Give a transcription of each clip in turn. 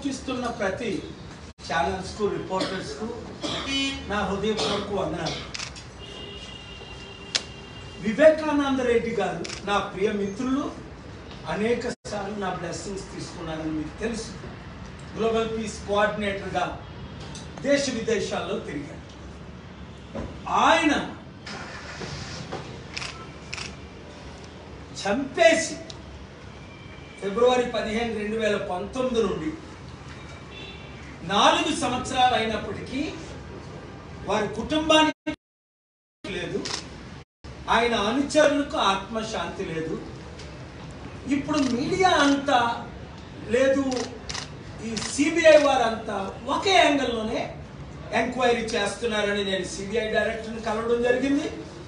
సూచిస్తున్న ప్రతి ఛానల్స్కు రిపోర్టర్స్కు నా హృదయపూర్వక వందనాలు వివేకానంద రెడ్డి గారు నా ప్రియ మిత్రులు అనేక సార్లు నా బ్లెస్సింగ్స్ తీసుకున్నారని మీకు తెలుసు గ్లోబల్ పీస్ కోఆర్డినేటర్గా దేశ విదేశాల్లో తిరిగారు ఆయన చంపేసి ఫిబ్రవరి పదిహేను రెండు వేల పంతొమ్మిది నుండి నాలుగు సంవత్సరాలు అయినప్పటికీ వారి కుటుంబానికి లేదు ఆయన అనుచరులకు ఆత్మశాంతి లేదు ఇప్పుడు మీడియా అంతా లేదు ఈ సిబిఐ వారంతా ఒకే యాంగిల్లోనే ఎంక్వైరీ చేస్తున్నారని నేను సిబిఐ డైరెక్టర్ని కలవడం జరిగింది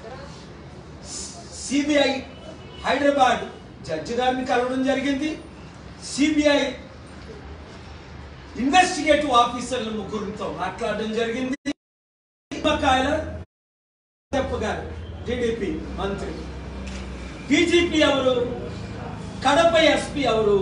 సిబిఐ హైదరాబాద్ జడ్జి గారిని కలవడం జరిగింది సిబిఐ ఇన్వెస్టిగేటివ్ ఆఫీసర్ల ముగ్గురితో మాట్లాడడం జరిగింది నిమ్మకాయల చెప్ప గారు టీడీపీ మంత్రి డీజీపీ ఎవరు కడప ఎస్పీ ఎవరు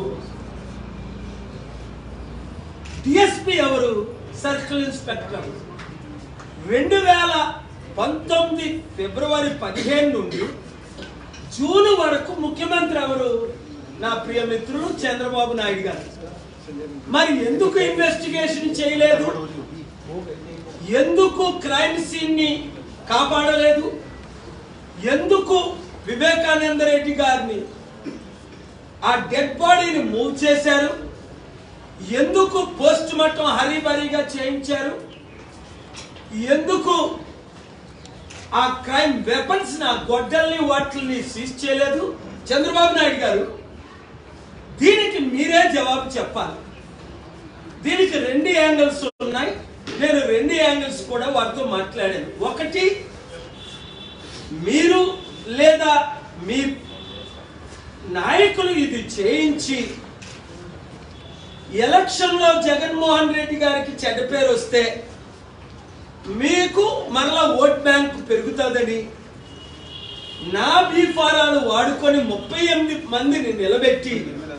డిఎస్పీ ఎవరు సర్కిల్ ఇన్స్పెక్టర్ రెండు వేల పంతొమ్మిది ఫిబ్రవరి పదిహేను నుండి జూన్ వరకు ముఖ్యమంత్రి ఎవరు నా ప్రియ మిత్రులు చంద్రబాబు నాయుడు గారు మరి ఎందుకు ఇన్వెస్టిగేషన్ చేయలేదు ఎందుకు క్రైమ్ సీన్ ని కాపాడలేదు ఎందుకు వివేకానంద రెడ్డి గారిని ఆ డెడ్ బాడీని మూవ్ చేశారు ఎందుకు పోస్ట్ మార్టం హరీబరీగా చేయించారు ఎందుకు ఆ క్రైమ్ వెపన్స్ నా గొడ్డల్ని వాటిని సీజ్ చేయలేదు చంద్రబాబు నాయుడు గారు దీనికి మీరే జవాబు చెప్పాలి దీనికి రెండు యాంగిల్స్ ఉన్నాయి నేను రెండు యాంగిల్స్ కూడా వారితో మాట్లాడాను ఒకటి మీరు లేదా మీ నాయకులు ఇది చేయించి ఎలక్షన్లో జగన్మోహన్ రెడ్డి గారికి చెడ్డ పేరు వస్తే మీకు మరలా ఓట్ బ్యాంక్ పెరుగుతుందని నా బీఫారాలు వాడుకొని ముప్పై ఎనిమిది మందిని నిలబెట్టి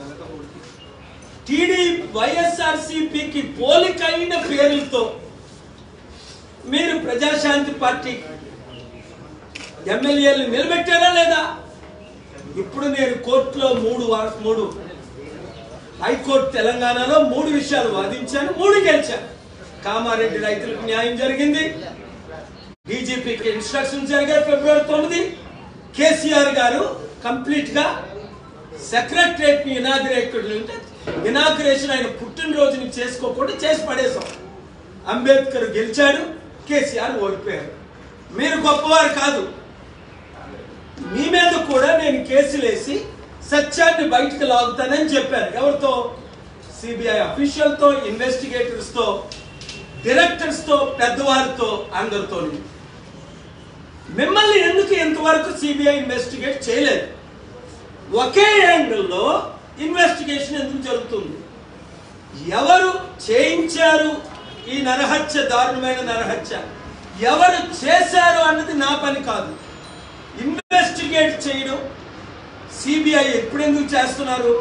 టీడీ వైఎస్ఆర్సీపీకి పోలికైన పేర్లతో మీరు ప్రజాశాంతి పార్టీ ఎమ్మెల్యేలు నిలబెట్టారా లేదా ఇప్పుడు నేను కోర్టులో మూడు వా- మూడు హైకోర్టు తెలంగాణలో మూడు విషయాలు వాదించాను మూడు గెలిచాను కామారెడ్డి రైతులకు న్యాయం జరిగింది డీజీపీకి ఇన్స్ట్రక్షన్ జరిగాయి ఫిబ్రవరి తొమ్మిది కేసీఆర్ గారు కంప్లీట్ గా సెక్రటరేట్ ని ఇనాగ్రేట్ ఇనాగ్రేషన్ ఆయన పుట్టినరోజుని చేసుకోకుండా చేసి పడేశాం అంబేద్కర్ గెలిచాడు కేసీఆర్ ఓడిపోయారు మీరు గొప్పవారు కాదు మీ మీద కూడా నేను కేసులు వేసి సత్యాన్ని బయటకు లాగుతానని చెప్పాను ఎవరితో సిబిఐ అఫీషియల్తో ఇన్వెస్టిగేటర్స్తో డైరెక్టర్స్తో పెద్దవారితో అందరితో మిమ్మల్ని ఎందుకు ఇంతవరకు సిబిఐ ఇన్వెస్టిగేట్ చేయలేదు ఒకే యాంగిల్లో ఇన్వెస్టిగేషన్ ఎందుకు జరుగుతుంది ఎవరు చేయించారు ఈ నరహత్య దారుణమైన నరహత్య ఎవరు చేశారు అన్నది నా పని కాదు ఇన్వెస్టిగేట్ చేయడం సిబిఐ ఎప్పుడెందుకు చేస్తున్నారు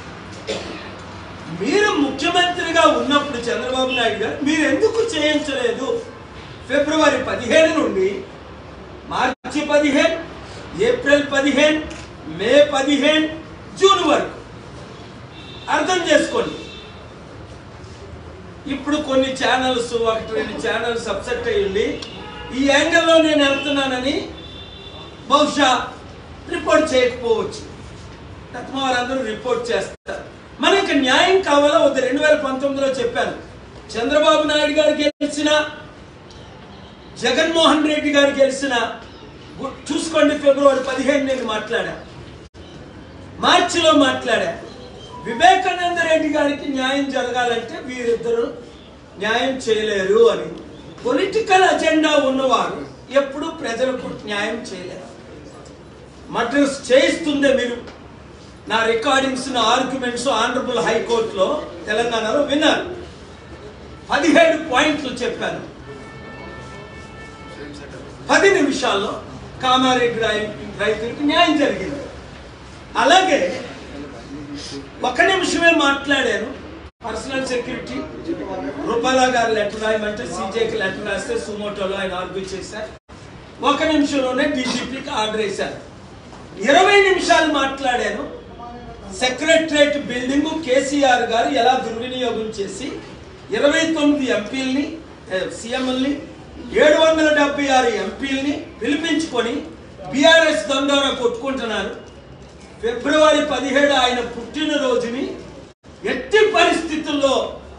మీరు ముఖ్యమంత్రిగా ఉన్నప్పుడు చంద్రబాబు నాయుడు గారు మీరు ఎందుకు చేయించలేదు ఫిబ్రవరి పదిహేను నుండి మార్చి పదిహేను ఏప్రిల్ పదిహేను మే పదిహేను జూన్ వరకు అర్థం చేసుకోండి ఇప్పుడు కొన్ని ఛానల్స్ ఒకటి రెండు ఛానల్స్ అప్సెట్ అయ్యండి ఈ యాంగిల్లో నేను వెళ్తున్నానని బహుశా రిపోర్ట్ చేయకపోవచ్చు తత్మ వారందరూ రిపోర్ట్ చేస్తారు మనకి న్యాయం కావాలా వద్దు రెండు వేల పంతొమ్మిదిలో చెప్పాను చంద్రబాబు నాయుడు గారు గెలిచిన జగన్మోహన్ రెడ్డి గారు గెలిచిన గు- చూసుకోండి ఫిబ్రవరి పదిహేను నేను మాట్లాడా మార్చిలో మాట్లాడా వివేకానంద రెడ్డి గారికి న్యాయం జరగాలంటే వీరిద్దరూ న్యాయం చేయలేరు అని పొలిటికల్ అజెండా ఉన్నవారు ఎప్పుడు ప్రజలకు న్యాయం చేయలేరు మద్రస్ చేయిస్తుందే మీరు నా రికార్డింగ్స్ నా ఆర్గ్యుమెంట్స్ ఆనరబుల్ హైకోర్టులో తెలంగాణలో విన్నారు పదిహేడు పాయింట్లు చెప్పాను పది నిమిషాల్లో కామారెడ్డి రై- రైతులకు న్యాయం జరిగింది అలాగే ఒక నిమిషమే మాట్లాడాను పర్సనల్ సెక్యూరిటీ రూపాలా గారు లెటర్ రాయమంటే సీజేకి లెటర్ రాస్తే సుమోటోలో ఆయన ఆర్గ్యూ చేశారు ఒక నిమిషంలోనే డీజీపీకి ఆర్డర్ వేశారు ఇరవై నిమిషాలు మాట్లాడాను సెక్రటరేట్ బిల్డింగ్ కేసీఆర్ గారు ఎలా దుర్వినియోగం చేసి ఇరవై తొమ్మిది ఎంపీలని సీఎంఎల్ని ఏడు వందల డెబ్బై ఆరు ఎంపీలని పిలిపించుకొని బీఆర్ఎస్ దండోరా కొట్టుకుంటున్నారు ఫిబ్రవరి పదిహేడు ఆయన పుట్టినరోజుని ఎట్టి పరిస్థితుల్లో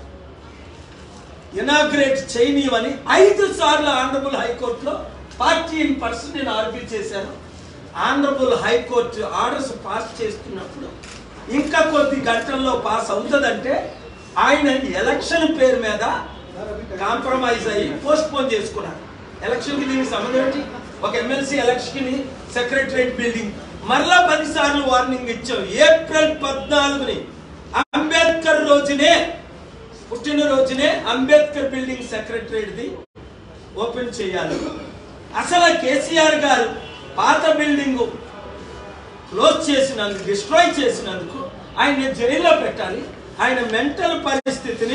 ఇనాగ్రేట్ చేయనీయమని ఐదు సార్లు ఆనరబుల్ హైకోర్టులో పార్టీ ఇన్ పర్సన్ నేను ఆర్గ్యూ చేశాను ఆనరబుల్ హైకోర్టు ఆర్డర్స్ పాస్ చేస్తున్నప్పుడు ఇంకా కొద్ది గంటల్లో పాస్ అవుతుందంటే ఆయన ఎలక్షన్ పేరు మీద కాంప్రమైజ్ అయ్యి పోస్ట్ పోన్ చేసుకున్నారు ఎలక్షన్ కి దీనికి సంబంధం ఏంటి ఒక ఎమ్మెల్సీ ఎలక్షన్ కి సెక్రటరేట్ బిల్డింగ్ మరలా పది సార్లు వార్నింగ్ ఇచ్చాం ఏప్రిల్ పద్నాలుగుని అంబేద్కర్ రోజునే పుట్టినరోజునే అంబేద్కర్ బిల్డింగ్ సెక్రటరేట్ది ఓపెన్ చేయాలి అసలు కేసీఆర్ గారు పాత బిల్డింగ్ క్లోజ్ చేసినందుకు డిస్ట్రాయ్ చేసినందుకు ఆయన జైల్లో పెట్టాలి ఆయన మెంటల్ పరిస్థితిని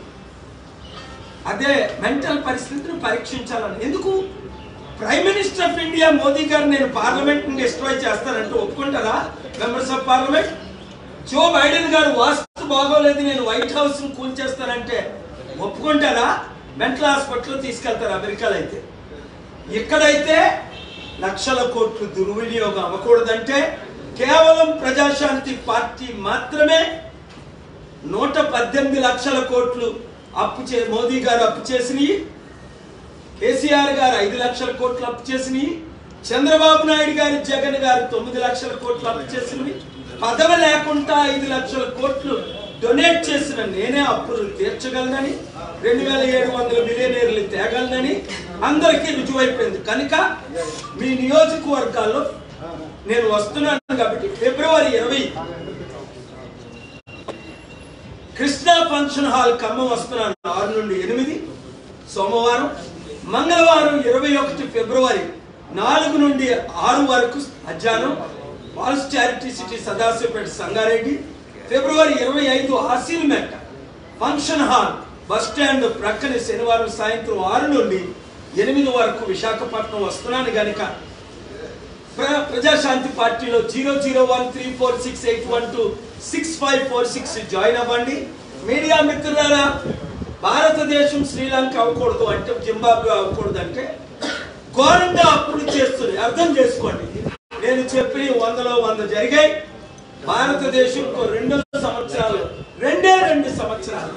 అదే మెంటల్ పరిస్థితిని పరీక్షించాలని ఎందుకు prime minister of India Modi గారు నేను పార్లమెంట్ ని డిస్ట్రాయ్ చేస్తానంటే ఒప్పుకుంటారా members of parliament Joe Biden గారు వాస్తు బాగోలేదు నేను వైట్ హౌస్ ని కూల్చేస్తానంటే ఒప్పుకుంటారా మెంటల్ హాస్పిటల్ తీసుకెళ్తారు అమెరికాలో అయితే ఇక్కడైతే లక్షల కోట్లు దుర్వినియోగం అవ్వకూడదంటే కేవలం ప్రజాశాంతి పార్టీ మాత్రమే నూట పద్దెనిమిది లక్షల కోట్లు అప్పు చే మోదీ గారు అప్పు చేసినవి కేసీఆర్ గారు ఐదు లక్షల కోట్లు అప్పు చేసినవి చంద్రబాబు నాయుడు గారు జగన్ గారు తొమ్మిది లక్షల కోట్లు అప్పు చేసినవి పదవి లేకుండా ఐదు లక్షల కోట్లు డొనేట్ చేసిన నేనే అప్పులు తీర్చగలనని రెండు వేల ఏడు వందల మిలియనీర్లు తేగలనని అందరికీ రుజువైపోయింది కనుక మీ నియోజకవర్గాల్లో నేను వస్తున్నాను కాబట్టి ఫిబ్రవరి ఇరవై కృష్ణా ఫంక్షన్ హాల్ ఖమ్మం వస్తున్నాను ఆరు నుండి ఎనిమిది సోమవారం మంగళవారం ఇరవై ఒకటి ఫిబ్రవరి నాలుగు నుండి ఆరు వరకు మధ్యాహ్నం walls charity city Sadashivpet Sangareddy ఫిబ్రవరి ఇరవై ఐదు ఆసిల్మెట్ ఫంక్షన్ హాల్ బస్ స్టాండ్ ప్రక్కనే శనివారం సాయంత్రం ఆరు నుండి ఎనిమిది వరకు విశాఖపట్నం వస్తున్నాను గనుక ప్ర- ప్రజాశాంతి పార్టీలో zero zero one three four six eight one two six five four six join అవ్వండి మీడియా మిత్రులారా భారతదేశం శ్రీలంక అవ్వకూడదు అంటే జింబాబ్వే అవ్వకూడదు అంటే ఘోరంగా అప్పులు చేస్తుంది అర్థం చేసుకోండి నేను చెప్పిన వందలో వంద జరిగాయి భారతదేశం ఇంకో రెండో సంవత్సరాలు రెండే రెండు సంవత్సరాలు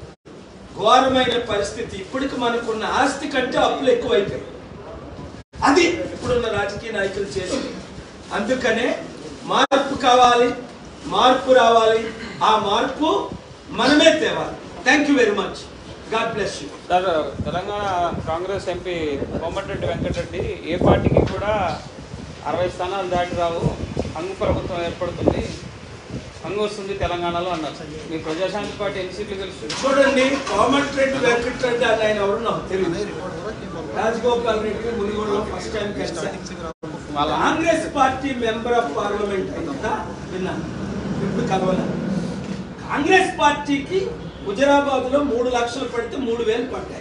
ఘోరమైన పరిస్థితి ఇప్పటికి మనకున్న ఆస్తి కంటే అప్పులు ఎక్కువైపోయాయి అది ఇప్పుడున్న రాజకీయ నాయకులు చేసింది అందుకనే మార్పు కావాలి మార్పు రావాలి ఆ మార్పు మనమే తేవాలి thank you very much God bless you sir Telangana Congress MP Komatireddy Venkatreddy ఏ పార్టీకి కూడా అరవై స్థానాలు దాటి రావు హంగు ప్రభుత్వం ఏర్పడుతుంది హంగు వస్తుంది తెలంగాణలో అన్నారు మీ ప్రజాశాంతి పార్టీ ఎన్ని సీట్లు గెలుస్తుంది చూడండి కోమటిరెడ్డి వెంకటరెడ్డి అని ఆయన ఎవరు నాకు తెలియదు రాజగోపాల్ రెడ్డి మునిగోడులో ఫస్ట్ టైం కలిసాను వాళ్ళ Congress party member of parliament అయినా విన్నాను ఇప్పుడు కలవలేదు కాంగ్రెస్ పార్టీకి హుజరాబాద్ లో మూడు లక్షలు పడితే మూడు వేలు పడ్డాయి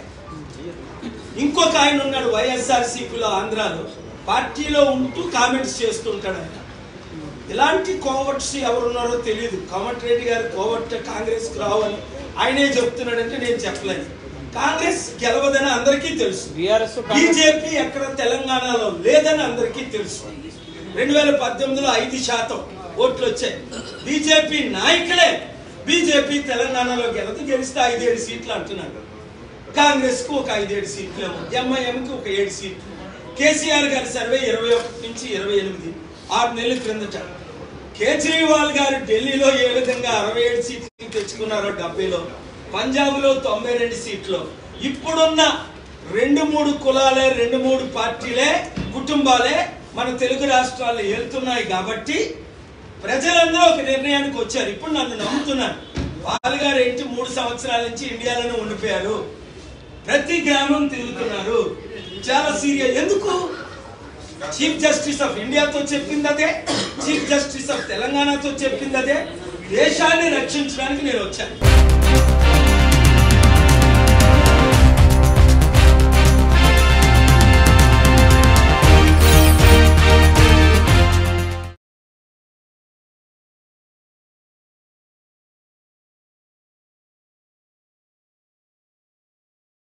ఇంకొక ఆయన ఉన్నాడు వైఎస్ఆర్ సిపిలో ఆంధ్రాలో పార్టీలో ఉంటూ కామెంట్స్ చేస్తుంటాడు ఆయన ఇలాంటి కోవట్స్ ఎవరున్నారో తెలియదు కోమటిరెడ్డి గారు కోవట్ కాంగ్రెస్ కు రావని ఆయనే చెప్తున్నాడంటే నేను చెప్పలేను కాంగ్రెస్ గెలవదని అందరికీ తెలుసు బీఆర్ఎస్ బీజేపీ ఎక్కడ తెలంగాణలో లేదని అందరికీ తెలుసు రెండు వేల పద్దెనిమిదిలో ఐదు శాతం ఓట్లు వచ్చాయి బీజేపీ నాయకులే బీజేపీ తెలంగాణలో గెలదు గెలిస్తే ఐదేడు సీట్లు అంటున్నారు కాంగ్రెస్ కు ఒక ఐదేడు సీట్లు ఏమో ఎంఐఎం కి ఒక ఏడు సీట్లు కేసీఆర్ గారి సర్వే ఇరవై ఒకటి నుంచి ఇరవై ఎనిమిది ఆరు నెలల క్రిందట కేజ్రీవాల్ గారు ఢిల్లీలో ఏ విధంగా అరవై ఏడు సీట్లు తెచ్చుకున్నారో డెబ్బైలో పంజాబ్ లో తొంభై రెండు సీట్లు ఇప్పుడున్న రెండు మూడు కులాలే రెండు మూడు పార్టీలే కుటుంబాలే మన తెలుగు రాష్ట్రాల్లో వెళ్తున్నాయి కాబట్టి ప్రజలందరూ ఒక నిర్ణయానికి వచ్చారు ఇప్పుడు నన్ను నమ్ముతున్నారు పాల్ గారు ఏంటి మూడు సంవత్సరాల నుంచి ఇండియాలోనే ఉండిపోయారు ప్రతి గ్రామం తిరుగుతున్నారు చాలా సీరియస్ ఎందుకు చీఫ్ జస్టిస్ ఆఫ్ ఇండియాతో చెప్పింది అదే చీఫ్ జస్టిస్ ఆఫ్ తెలంగాణతో చెప్పింది అదే దేశాన్ని రక్షించడానికి నేను వచ్చాను